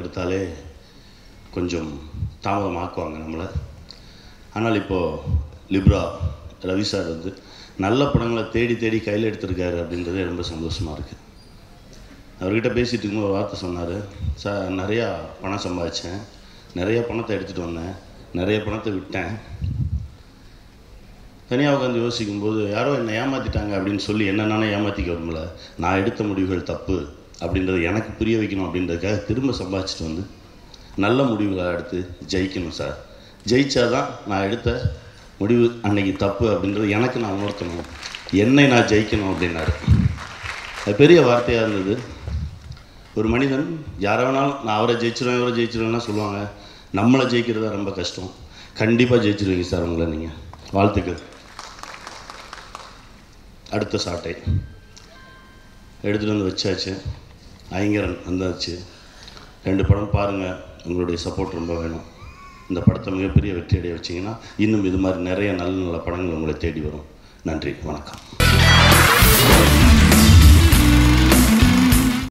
எடுத்தாலே கொஞ்சம் தாமதமாக்குவாங்க நம்மளை ஆனால் இப்போது லிப்ரா ரவி சார் வந்து நல்ல படங்களை தேடி தேடி கையில் எடுத்திருக்காரு அப்படின்றதே ரொம்ப சந்தோஷமாக இருக்குது அவர்கிட்ட பேசிகிட்டு இருக்கும்போது ஒரு வார்த்தை சொன்னார் சார் நிறையா பணம் சம்பாதிச்சேன் நிறைய பணத்தை எடுத்துகிட்டு வந்தேன் நிறைய பணத்தை விட்டேன் தனியாக உட்காந்து யோசிக்கும்போது யாரோ என்னை ஏமாற்றிட்டாங்க அப்படின்னு சொல்லி என்ன நானே ஏமாற்றிக்க விரும்பல நான் எடுத்த முடிவுகள் தப்பு அப்படின்றத எனக்கு புரிய வைக்கணும் அப்படின்றதுக்காக திரும்ப சம்பாதிச்சிட்டு வந்து நல்ல முடிவுகளை எடுத்து ஜெயிக்கணும் சார் ஜெயிச்சாதான் நான் எடுத்த முடிவு அன்னைக்கு தப்பு அப்படின்றது எனக்கு நான் உணர்த்தணும் என்னை நான் ஜெயிக்கணும் அப்படின்னாரு அது பெரிய வார்த்தையாக இருந்தது ஒரு மனிதன் யாரை வேணாலும் நான் அவரை ஜெயிச்சிருவேன் இவரை ஜெயிச்சிருவேன்னா சொல்லுவாங்க நம்மளை ஜெயிக்கிறது தான் ரொம்ப கஷ்டம் கண்டிப்பாக ஜெயிச்சிருவீங்க சார் உங்களை நீங்கள் வாழ்த்துக்கள் அடுத்த சாட்டை எடுத்துகிட்டு வந்து வச்சாச்சு ஐங்கரன் வந்தாச்சு ரெண்டு படம் பாருங்கள் உங்களுடைய சப்போர்ட் ரொம்ப வேணும் இந்த படத்தை மிகப்பெரிய வெற்றி அடைய வச்சிங்கன்னா இன்னும் இது மாதிரி நிறைய நல்ல நல்ல படங்கள் உங்களை தேடி வரும் நன்றி வணக்கம்